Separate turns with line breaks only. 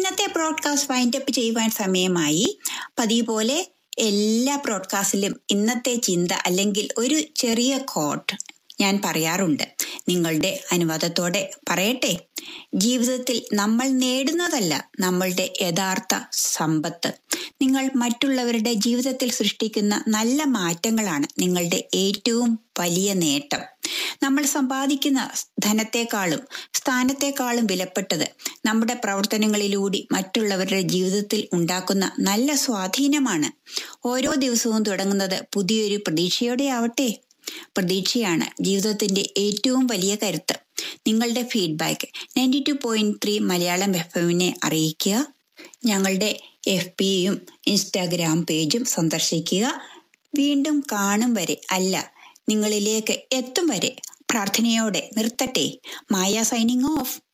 ഇന്നത്തെ broadcast wind up ചെയ്യുവാൻ സമയമായി പതിവ് പോലെ എല്ലാ ബ്രോഡ്കാസ്റ്റിലും ഇന്നത്തെ ചിന്ത അല്ലെങ്കിൽ ഒരു ചെറിയ കോട്ട് ഞാൻ പറയാറുണ്ട് നിങ്ങളുടെ അനുവാദത്തോടെ പറയട്ടെ ജീവിതത്തിൽ നമ്മൾ നേടുന്നതല്ല നമ്മളുടെ യഥാർത്ഥ സമ്പത്ത് നിങ്ങൾ മറ്റുള്ളവരുടെ ജീവിതത്തിൽ സൃഷ്ടിക്കുന്ന നല്ല മാറ്റങ്ങളാണ് നിങ്ങളുടെ ഏറ്റവും വലിയ നേട്ടം നമ്മൾ സമ്പാദിക്കുന്ന ധനത്തെക്കാളും സ്ഥാനത്തെക്കാളും വിലപ്പെട്ടത് നമ്മുടെ പ്രവർത്തനങ്ങളിലൂടെ മറ്റുള്ളവരുടെ ജീവിതത്തിൽ ഉണ്ടാക്കുന്ന നല്ല സ്വാധീനമാണ് ഓരോ ദിവസവും തുടങ്ങുന്നത് പുതിയൊരു പ്രതീക്ഷയോടെ ആവട്ടെ പ്രതീക്ഷയാണ് ജീവിതത്തിന്റെ ഏറ്റവും വലിയ കരുത്ത് നിങ്ങളുടെ feedback ninety two point three Malayalam F എമ്മിനെ അറിയിക്കുക ഞങ്ങളുടെ എഫ് പിയും ഇൻസ്റ്റാഗ്രാം പേജും സന്ദർശിക്കുക വീണ്ടും കാണും വരെ അല്ല നിങ്ങളിലേക്ക് എത്തും വരെ പ്രാർത്ഥനയോടെ നിർത്തട്ടെ മായ സൈനിങ് ഓഫ്